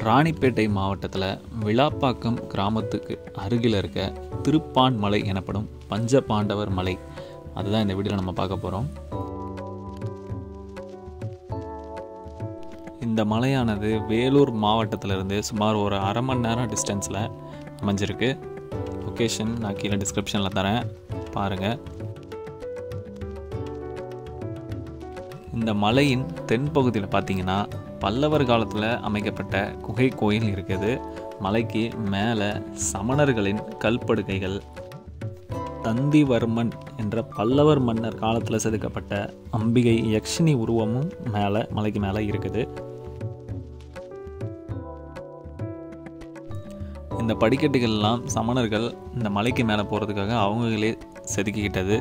ராணிப்பேட்டை மாவட்டத்தில் விழாப்பாக்கம் கிராமத்துக்கு அருகில் இருக்க திருப்பான் மலை எனப்படும் பஞ்ச பாண்டவர் மலை அதுதான் இந்த வீடியோவில் நம்ம பார்க்க போகிறோம் இந்த மலையானது வேலூர் மாவட்டத்திலிருந்து சுமார் ஒரு அரை மணி நேரம் டிஸ்டன்ஸில் அமைஞ்சிருக்கு லொக்கேஷன் நான் கீழே டிஸ்கிரிப்ஷனில் தரேன் பாருங்கள் இந்த மலையின் தென்பகுதியில் பார்த்தீங்கன்னா பல்லவர் காலத்தில் அமைக்கப்பட்ட குகை கோயில் இருக்குது மலைக்கு மேலே சமணர்களின் கல்படுகைகள் தந்திவர்மன் என்ற பல்லவர் மன்னர் காலத்தில் செதுக்கப்பட்ட அம்பிகை யக்ஷினி உருவமும் மேலே மலைக்கு மேலே இருக்குது இந்த படிக்கட்டுகள்லாம் சமணர்கள் இந்த மலைக்கு மேலே போகிறதுக்காக அவங்களே செதுக்கிக்கிட்டது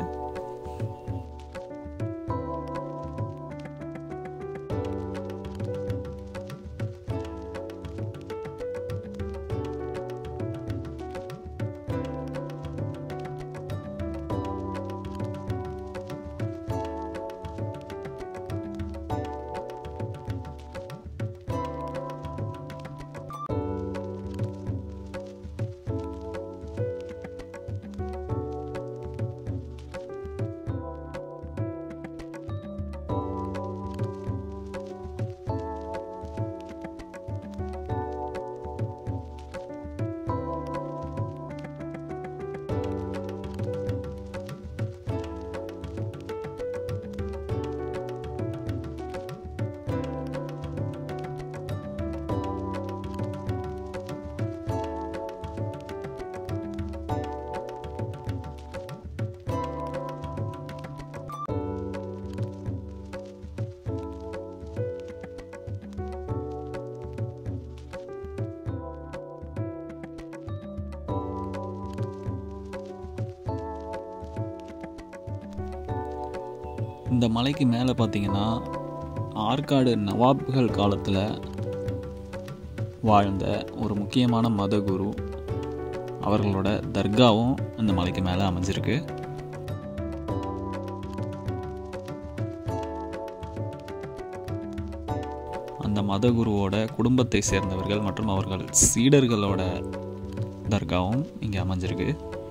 இந்த மலைக்கு மேலே பார்த்தீங்கன்னா ஆற்காடு நவாப்கள் காலத்தில் வாழ்ந்த ஒரு முக்கியமான மதகுரு அவர்களோட தர்காவும் இந்த மலைக்கு மேலே அமைஞ்சிருக்கு அந்த மதகுருவோட குடும்பத்தை சேர்ந்தவர்கள் மற்றும் அவர்கள் சீடர்களோட தர்காவும் இங்கே அமைஞ்சிருக்கு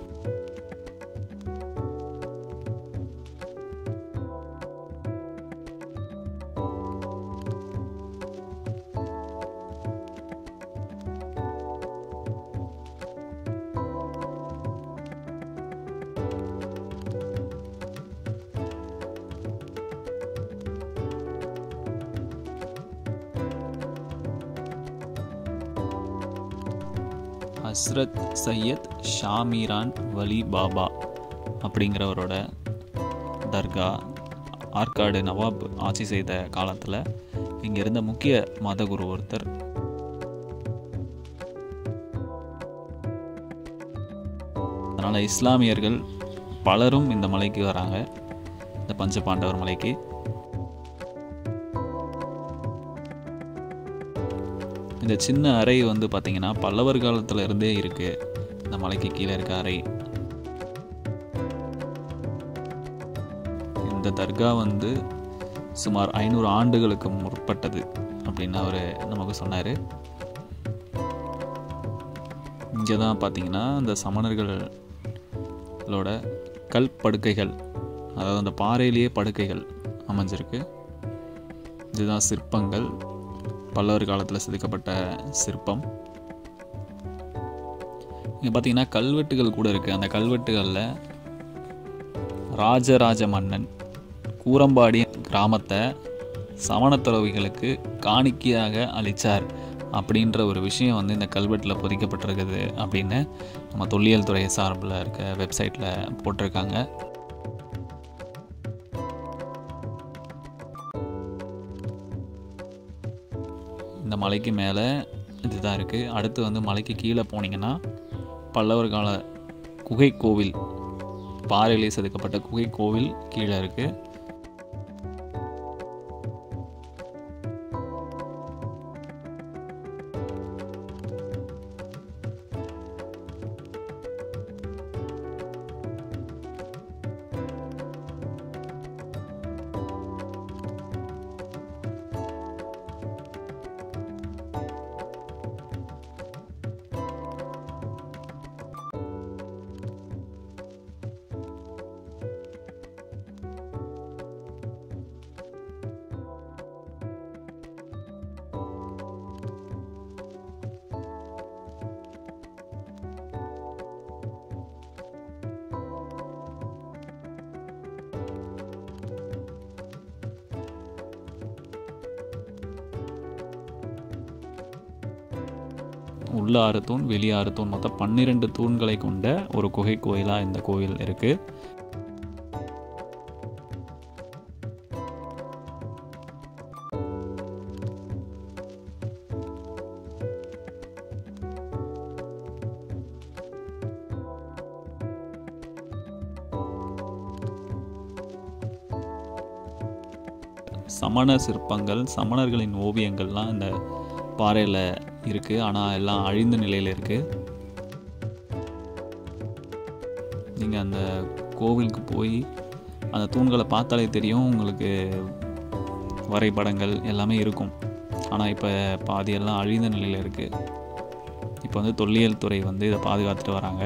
ஹஸ்ரத் சையத் ஷாமீரான் வலி பாபா அப்படிங்கிறவரோட தர்கா ஆற்காடு நவாப் ஆட்சி செய்த காலத்தில் இங்கே இருந்த முக்கிய மதகுரு ஒருத்தர் அதனால் இஸ்லாமியர்கள் பலரும் இந்த மலைக்கு வராங்க இந்த பஞ்ச பாண்டவர் மலைக்கு இந்த சின்ன அறை வந்து பார்த்திங்கன்னா பல்லவர் காலத்தில் இருந்தே இருக்குது இந்த மலைக்கு கீழே இருக்க அறை இந்த தர்கா வந்து சுமார் ஐநூறு ஆண்டுகளுக்கு முற்பட்டது அப்படின்னு அவர் நமக்கு சொன்னார் இங்கே தான் பார்த்தீங்கன்னா இந்த சமணர்களோட கல் படுக்கைகள் அதாவது அந்த பாறையிலேயே படுக்கைகள் அமைஞ்சிருக்கு இதுதான் சிற்பங்கள் பல்லவர் காலத்தில் செதுக்கப்பட்ட சிற்பம் இங்கே பார்த்தீங்கன்னா கல்வெட்டுகள் கூட இருக்குது அந்த கல்வெட்டுகளில் ராஜராஜ மன்னன் கூரம்பாடி கிராமத்தை சமணத்துறவிகளுக்கு காணிக்கையாக அளித்தார் அப்படின்ற ஒரு விஷயம் வந்து இந்த கல்வெட்டில் பொதிக்கப்பட்டிருக்குது அப்படின்னு நம்ம தொல்லியல் துறை சார்பில் இருக்க வெப்சைட்டில் போட்டிருக்காங்க இந்த மலைக்கு மேலே இதுதான் இருக்குது அடுத்து வந்து மலைக்கு கீழே போனீங்கன்னா பல்லவர் கால குகை கோவில் பாறையிலே செதுக்கப்பட்ட குகை கோவில் கீழே இருக்குது உள்ள ஆறு தூண் வெளியே ஆறு தூண் மொத்தம் பன்னிரெண்டு தூண்களை கொண்ட ஒரு குகை கோயிலாக இந்த கோயில் இருக்குது சமண சிற்பங்கள் சமணர்களின் ஓவியங்கள்லாம் இந்த பாறையில் இருக்குது ஆனால் எல்லாம் அழிந்த நிலையில் இருக்குது நீங்கள் அந்த கோவிலுக்கு போய் அந்த தூண்களை பார்த்தாலே தெரியும் உங்களுக்கு வரைபடங்கள் எல்லாமே இருக்கும் ஆனால் இப்போ பாதியெல்லாம் அழிந்த நிலையில் இருக்குது இப்போ வந்து தொல்லியல் துறை வந்து இதை பாதுகாத்துட்டு வராங்க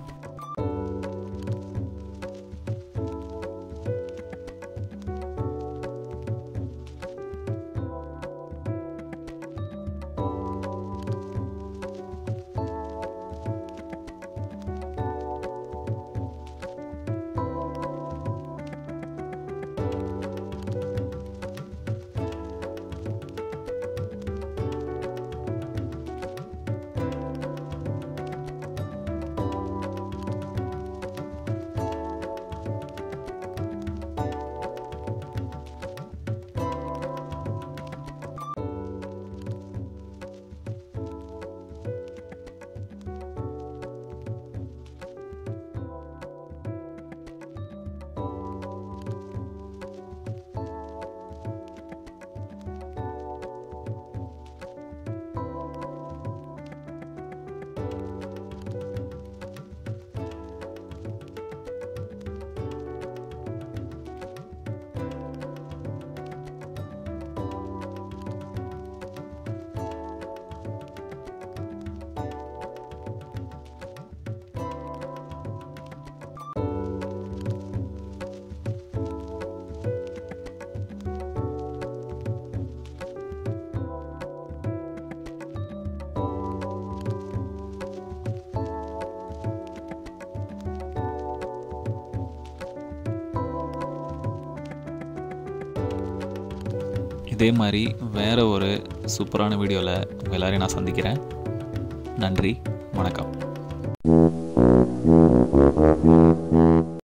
இதே மாதிரி வேறு ஒரு சூப்பரான வீடியோவில் உங்கள் எல்லாரையும் நான் சந்திக்கிறேன் நன்றி வணக்கம்